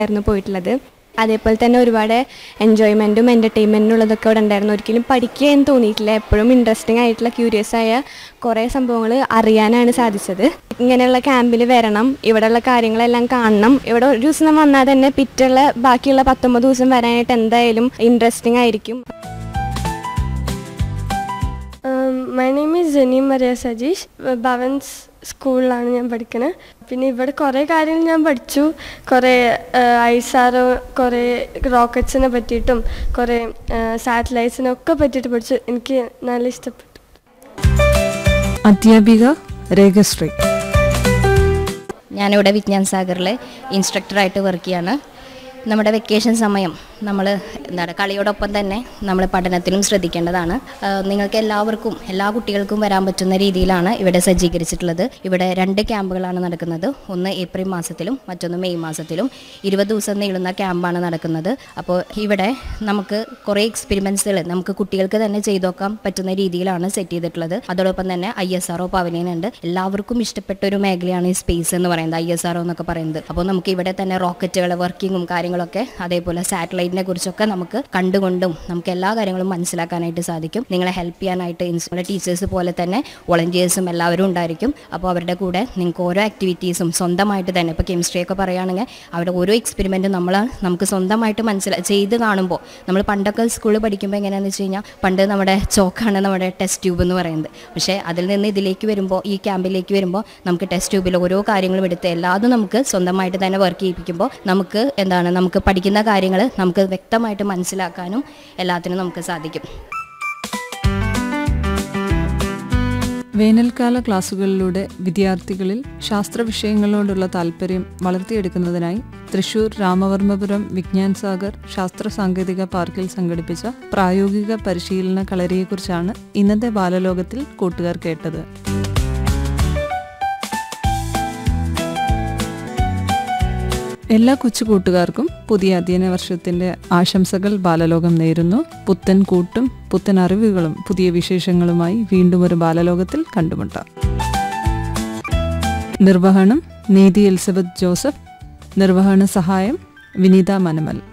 ആയിരുന്നു പോയിട്ടുള്ളത് അതേപോലെ തന്നെ ഒരുപാട് എൻജോയ്മെൻറ്റും എൻ്റർടൈൻമെൻറ്റും ഉള്ളതൊക്കെ ഇവിടെ ഉണ്ടായിരുന്നു ഒരിക്കലും പഠിക്കുക എന്ന് തോന്നിയിട്ടില്ല എപ്പോഴും ഇൻട്രസ്റ്റിംഗ് ആയിട്ടുള്ള ക്യൂരിയസ് ആയ കുറേ സംഭവങ്ങൾ അറിയാനാണ് സാധിച്ചത് ഇങ്ങനെയുള്ള ക്യാമ്പിൽ വരണം ഇവിടെയുള്ള കാര്യങ്ങളെല്ലാം കാണണം ഇവിടെ ഒരു ദിവസം വന്നാൽ തന്നെ പിറ്റുള്ള ബാക്കിയുള്ള പത്തൊമ്പത് ദിവസം വരാനായിട്ട് എന്തായാലും ഇൻട്രസ്റ്റിംഗ് ആയിരിക്കും my name is Jenny Maria Sajeesh Bhavans സ്കൂളിലാണ് ഞാൻ പഠിക്കുന്നത് പിന്നെ ഇവിടെ കുറേ കാര്യങ്ങൾ ഞാൻ പഠിച്ചു കുറേ ഐസാറോ കുറേ റോക്കറ്റ്സിനെ പറ്റിയിട്ടും കുറേ സാറ്റലൈറ്റ്സിനെ ഒക്കെ പറ്റിയിട്ട് പഠിച്ചു എനിക്ക് നല്ല ഇഷ്ടപ്പെട്ടു അധ്യാപിക രേഖശ്രീ ഞാനിവിടെ വിജ്ഞാൻ സാഗറിൽ ഇൻസ്ട്രക്ടറായിട്ട് വർക്ക് ചെയ്യാണ് നമ്മുടെ വെക്കേഷൻ സമയം നമ്മൾ എന്താണ് കളിയോടൊപ്പം തന്നെ നമ്മൾ പഠനത്തിലും ശ്രദ്ധിക്കേണ്ടതാണ് ആ, നിങ്ങൾക്ക് എല്ലാവർക്കും എല്ലാ കുട്ടികൾക്കും വരാൻ പറ്റുന്ന രീതിയിലാണ് ഇവിടെ സജ്ജീകരിച്ചിട്ടുള്ളത് ഇവിടെ രണ്ട് ക്യാമ്പുകളാണ് നടക്കുന്നത് ഒന്ന് ഏപ്രിൽ മാസത്തിലും മറ്റൊന്ന് മെയ് മാസത്തിലും ഇരുപത് ദിവസം നീളുന്ന ക്യാമ്പാണ് നടക്കുന്നത് അപ്പോൾ ഇവിടെ നമുക്ക് കുറേ എക്സ്പെരിമെൻസുകൾ നമുക്ക് കുട്ടികൾക്ക് തന്നെ ചെയ്തു നോക്കാൻ പറ്റുന്ന രീതിയിലാണ് സെറ്റ് ചെയ്തിട്ടുള്ളത് അതോടൊപ്പം തന്നെ I S R O pavilion ഉണ്ട് എല്ലാവർക്കും ഇഷ്ടപ്പെട്ട ഒരു മേഖലയാണ് ഈ സ്പേസ് എന്ന് പറയുന്നത് ഐ എസ് ആർ ഒ എന്നൊക്കെ പറയുന്നത് അപ്പോൾ നമുക്ക് ഇവിടെ തന്നെ റോക്കറ്റുകൾ വർക്കിങ്ങും കാര്യങ്ങളൊക്കെ അതേപോലെ സാറ്റലൈറ്റിനെ കുറിച്ചൊക്കെ നമുക്ക് കണ്ടുകൊണ്ടും നമുക്ക് എല്ലാ കാര്യങ്ങളും മനസ്സിലാക്കാനായിട്ട് സാധിക്കും നിങ്ങളെ ഹെൽപ്പ് ചെയ്യാനായിട്ട് നമ്മുടെ ടീച്ചേഴ്സ് പോലെ തന്നെ വോളണ്ടിയേഴ്സും എല്ലാവരും ഉണ്ടായിരിക്കും അപ്പോൾ അവരുടെ കൂടെ നിങ്ങൾക്ക് ഓരോ ആക്ടിവിറ്റീസും സ്വന്തമായിട്ട് തന്നെ ഇപ്പോൾ കെമിസ്ട്രി ഒക്കെ പറയുകയാണെങ്കിൽ അവിടെ ഓരോ എക്സ്പെരിമെൻറ്റും നമ്മൾ നമുക്ക് സ്വന്തമായിട്ട് മനസ്സിലാ ചെയ്ത് കാണുമ്പോൾ നമ്മൾ പണ്ടൊക്കെ സ്കൂളിൽ പഠിക്കുമ്പോൾ എങ്ങനെയാണെന്ന് വെച്ച് കഴിഞ്ഞാൽ പണ്ട് നമ്മുടെ ചോക്കാണ് നമ്മുടെ ടെസ്റ്റ് ട്യൂബ് എന്ന് പറയുന്നത് പക്ഷേ അതിൽ നിന്ന് ഇതിലേക്ക് വരുമ്പോൾ ഈ ക്യാമ്പിലേക്ക് വരുമ്പോൾ നമുക്ക് ടെസ്റ്റ് ട്യൂബിൽ ഓരോ കാര്യങ്ങളും എടുത്ത് എല്ലാതും നമുക്ക് സ്വന്തമായിട്ട് തന്നെ വർക്ക് ചെയ്യിപ്പിക്കുമ്പോൾ നമുക്ക് എന്താണ് നമുക്ക് പഠിക്കുന്ന കാര്യങ്ങൾ നമുക്ക് വ്യക്തമായിട്ട് മനസ്സിലാക്കാനും എല്ലാത്തിനും നമുക്ക് സാധിക്കും വേനൽക്കാല ക്ലാസുകളിലൂടെ വിദ്യാർത്ഥികളിൽ ശാസ്ത്ര വിഷയങ്ങളോടുള്ള താല്പര്യം വളർത്തിയെടുക്കുന്നതിനായി തൃശൂർ രാമവർമ്മപുരം വിജ്ഞാൻ സാഗർ ശാസ്ത്ര സാങ്കേതിക പാർക്കിൽ സംഘടിപ്പിച്ച പ്രായോഗിക പരിശീലന കളരിയെക്കുറിച്ചാണ് ഇന്നത്തെ ബാലലോകത്തിൽ കൂട്ടുകാർ കേട്ടത് എല്ലാ കൊച്ചു കൂട്ടുകാർക്കും പുതിയ അധ്യയന വർഷത്തിന്റെ ആശംസകൾ ബാലലോകം നേരുന്നു പുത്തൻ കൂട്ടും പുത്തൻ അറിവുകളും പുതിയ വിശേഷങ്ങളുമായി വീണ്ടും ഒരു ബാലലോകത്തിൽ കണ്ടുമുട്ടാം നിർവഹണം നീതി എലിസബത്ത് ജോസഫ് നിർവഹണ സഹായം വിനീത മനമൽ